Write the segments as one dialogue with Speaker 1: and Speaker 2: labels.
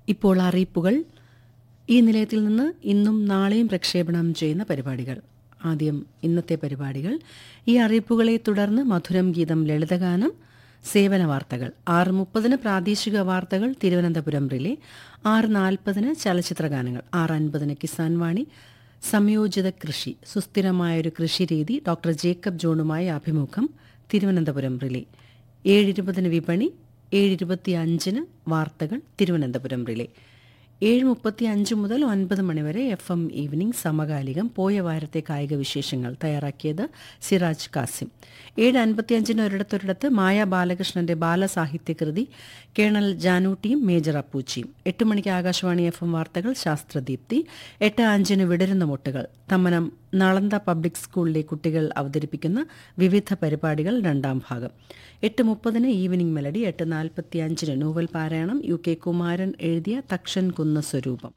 Speaker 1: ഇപ്പോൾ അറിയിപ്പുകൾ ഈ നിലയത്തിൽ നിന്ന് ഇന്നും നാളെയും പ്രക്ഷേപണം ചെയ്യുന്ന പരിപാടികൾ ആദ്യം ഇന്നത്തെ പരിപാടികൾ ഈ അറിയിപ്പുകളെ തുടർന്ന് മധുരം ഗീതം ലളിതഗാനം സേവന വാർത്തകൾ ആറ് മുപ്പതിന് പ്രാദേശിക വാർത്തകൾ തിരുവനന്തപുരം റിലേ ആറ് നാൽപ്പതിന് ചലച്ചിത്രഗാനങ്ങൾ ആറ് അൻപതിന് കിസാൻ വാണി സംയോജിത കൃഷി സുസ്ഥിരമായൊരു കൃഷിരീതി ഡോക്ടർ ജേക്കബ് ജോണുമായി അഭിമുഖം തിരുവനന്തപുരം റിലേ ഏഴിരുപതിന് വിപണി ഏഴിരുപത്തി അഞ്ചിന് വാർത്തകൾ തിരുവനന്തപുരം റിലേ ഏഴ് മുപ്പത്തി അഞ്ച് മുതൽ ഒൻപത് മണിവരെ എഫ് എം ഈവനിംഗ് സമകാലികം പോയ വാരത്തെ കായിക വിശേഷങ്ങൾ തയ്യാറാക്കിയത് സിറാജ് കാസിം ഏഴ് അൻപത്തിയഞ്ചിന് ഒരിടത്തൊരിടത്ത് മായ ബാലകൃഷ്ണന്റെ ബാലസാഹിത്യകൃതി കേണൽ ജാനൂട്ടിയും മേജർ അപ്പൂച്ചിയും എട്ട് മണിക്ക് ആകാശവാണി എഫ് എം വാർത്തകൾ ശാസ്ത്രദീപ്തി എട്ട് അഞ്ചിന് വിടരുന്ന മുട്ടുകൾ തമ്മനം നളന്ത പബ്ലിക് സ്കൂളിലെ കുട്ടികൾ അവതരിപ്പിക്കുന്ന വിവിധ പരിപാടികൾ രണ്ടാം ഭാഗം എട്ട് മുപ്പതിന് ഈവനിംഗ് മെലഡി എട്ട് നാൽപ്പത്തി അഞ്ചിന് നോവൽ പാരായണം യു കെ കുമാരൻ എഴുതിയ തക്ഷൻ കുന്ന സ്വരൂപം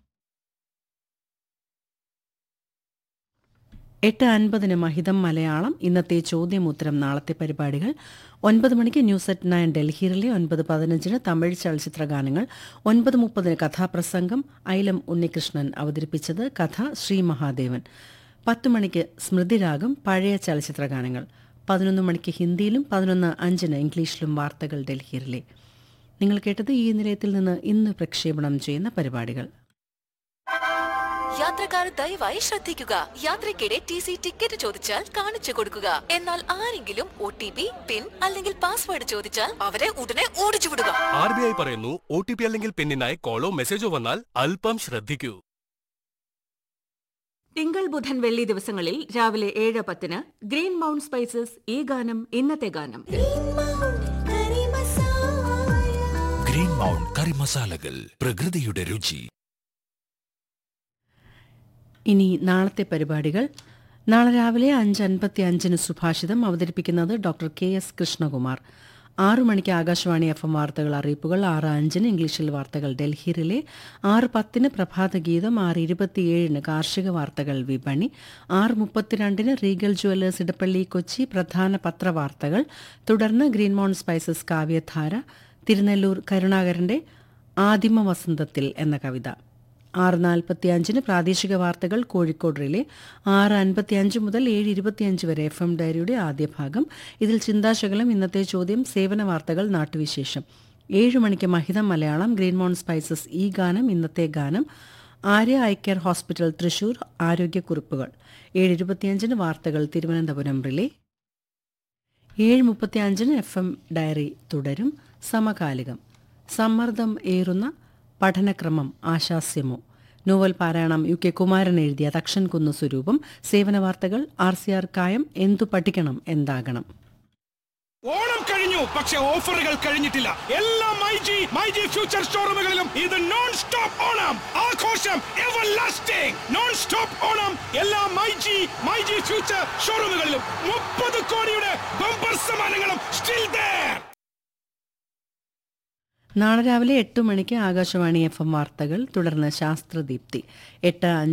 Speaker 1: എട്ട് അൻപതിന് മഹിതം മലയാളം ഇന്നത്തെ ചോദ്യമുത്തരം നാളത്തെ പരിപാടികൾ ഒൻപത് മണിക്ക് ന്യൂസ് അറ്റ് നയൻ ഡൽഹിയിലെ ഒൻപത് പതിനഞ്ചിന് തമിഴ് ചലച്ചിത്ര ഗാനങ്ങൾ ഒൻപത് മുപ്പതിന് കഥാപ്രസംഗം ഐലം ഉണ്ണികൃഷ്ണൻ അവതരിപ്പിച്ചത് കഥ ശ്രീ മഹാദേവൻ പത്ത് മണിക്ക് സ്മൃതിരാഗം പഴയ ചലച്ചിത്ര ഗാനങ്ങൾ പതിനൊന്ന് മണിക്ക് ഹിന്ദിയിലും പതിനൊന്ന് അഞ്ചിന് ഇംഗ്ലീഷിലും വാർത്തകൾ ഡൽഹിയിലെ നിങ്ങൾ കേട്ടത് ഈ നിലയത്തിൽ നിന്ന് ഇന്ന് പ്രക്ഷേപണം ചെയ്യുന്ന പരിപാടികൾ
Speaker 2: യാത്രക്കാർ ദയവായി ശ്രദ്ധിക്കുക യാത്രയ്ക്കിടെ ടി സി ടിക്കറ്റ് ചോദിച്ചാൽ കാണിച്ചു കൊടുക്കുക എന്നാൽ ആരെങ്കിലും ഒ ടി പി പിൻ അല്ലെങ്കിൽ പാസ്വേഡ് ചോദിച്ചാൽ അവരെ ഉടനെ ഓടിച്ചു വിടുക
Speaker 3: ആർ ബി ഐ പറയുന്നു ഒ ടി പി അല്ലെങ്കിൽ പിന്നിനായി കോളോ മെസ്സേജോ വന്നാൽ അല്പം ശ്രദ്ധിക്കൂ
Speaker 4: തിങ്കൾ ബുധൻ വെള്ളി ദിവസങ്ങളിൽ രാവിലെ ഏഴ് പത്തിന് ഗ്രീൻ മൗണ്ട് സ്പൈസസ് ഈ ഗാനം ഇന്നത്തെ ഗാനം
Speaker 5: ഗ്രീൻ മൗണ്ട് കറി മസാലകൾ പ്രകൃതിയുടെ രുചി
Speaker 1: ഇനി നാളത്തെ പരിപാടികൾ നാളെ രാവിലെ അഞ്ച് അൻപത്തി അഞ്ചിന് സുഭാഷിതം അവതരിപ്പിക്കുന്നത് ഡോക്ടർ കെ എസ് കൃഷ്ണകുമാർ ആറു മണിക്ക് ആകാശവാണി എഫ് എം വാർത്തകൾ അറിയിപ്പുകൾ ആറ് അഞ്ചിന് ഇംഗ്ലീഷിൽ വാർത്തകൾ ഡൽഹിയിലെ ആറ് പത്തിന് പ്രഭാത ഗീതം ആറ് ഇരുപത്തിയേഴിന് കാർഷിക വാർത്തകൾ വിപണി ആറ് മുപ്പത്തിരണ്ടിന് റീഗൽ ജുവല്ലേഴ്സ് ഇടപ്പള്ളി കൊച്ചി പ്രധാന പത്രവാർത്തകൾ തുടർന്ന് ഗ്രീൻ മൗണ്ട് സ്പൈസസ് കാവ്യധാര തിരുനെല്ലൂർ കരുണാകരന്റെ ആദിമ വസന്തത്തിൽ എന്ന കവിത ആറ് നാൽപ്പത്തി അഞ്ചിന് പ്രാദേശിക വാർത്തകൾ കോഴിക്കോട് റിലേ ആറ് അൻപത്തി അഞ്ച് മുതൽ ഏഴ് ഇരുപത്തിയഞ്ച് വരെ എഫ് എം ഡയറിയുടെ ആദ്യ ഭാഗം ഇതിൽ ചിന്താശകലം ഇന്നത്തെ ചോദ്യം സേവന വാർത്തകൾ നാട്ടുവിശേഷം ഏഴ് മണിക്ക് മഹിതം മലയാളം ഗ്രീൻ മോൺ സ്പൈസസ് ഈ ഗാനം ഇന്നത്തെ ഗാനം Arya eye care hospital Thrissur ആരോഗ്യക്കുറിപ്പുകൾ ഏഴ് ഇരുപത്തിയഞ്ചിന് വാർത്തകൾ തിരുവനന്തപുരം റിലേ ഏഴ് മുപ്പത്തി അഞ്ചിന് എഫ് എം ഡയറി തുടരും സമകാലികം സമ്മർദ്ദം ഏറുന്ന പഠനക്രമം ആശാസ്യമോ നോവൽ പാരായണം യു കെ കുമാരൻ എഴുതിയ തക്ഷൻ കുന്നു സ്വരൂപം സേവന വാർത്തകൾ ആർ സി ആർ കായം എന്തു പഠിക്കണം എന്താകണം
Speaker 6: ഓണം കഴിഞ്ഞു പക്ഷെ ഓഫറുകൾ കഴിഞ്ഞിട്ടില്ല എല്ലാ മൈജി മൈജി ഫ്യൂച്ചർ ഷോറൂമുകളിലും ഇത് നോൺ സ്റ്റോപ്പ് ഓണം ആഘോഷം ever lasting non stop Onam എല്ലാ മൈജി മൈജി ഫ്യൂച്ചർ ഷോറൂമുകളിലും മുപ്പത് കോടിയുടെ ബമ്പർ സമ്മാനങ്ങളും സ്റ്റിൽ there
Speaker 1: നാളെ രാവിലെ എട്ട് മണിക്ക് ആകാശവാണി എഫ് എം വാർത്തകൾ തുടർന്ന് ശാസ്ത്രദീപ്തി എട്ട്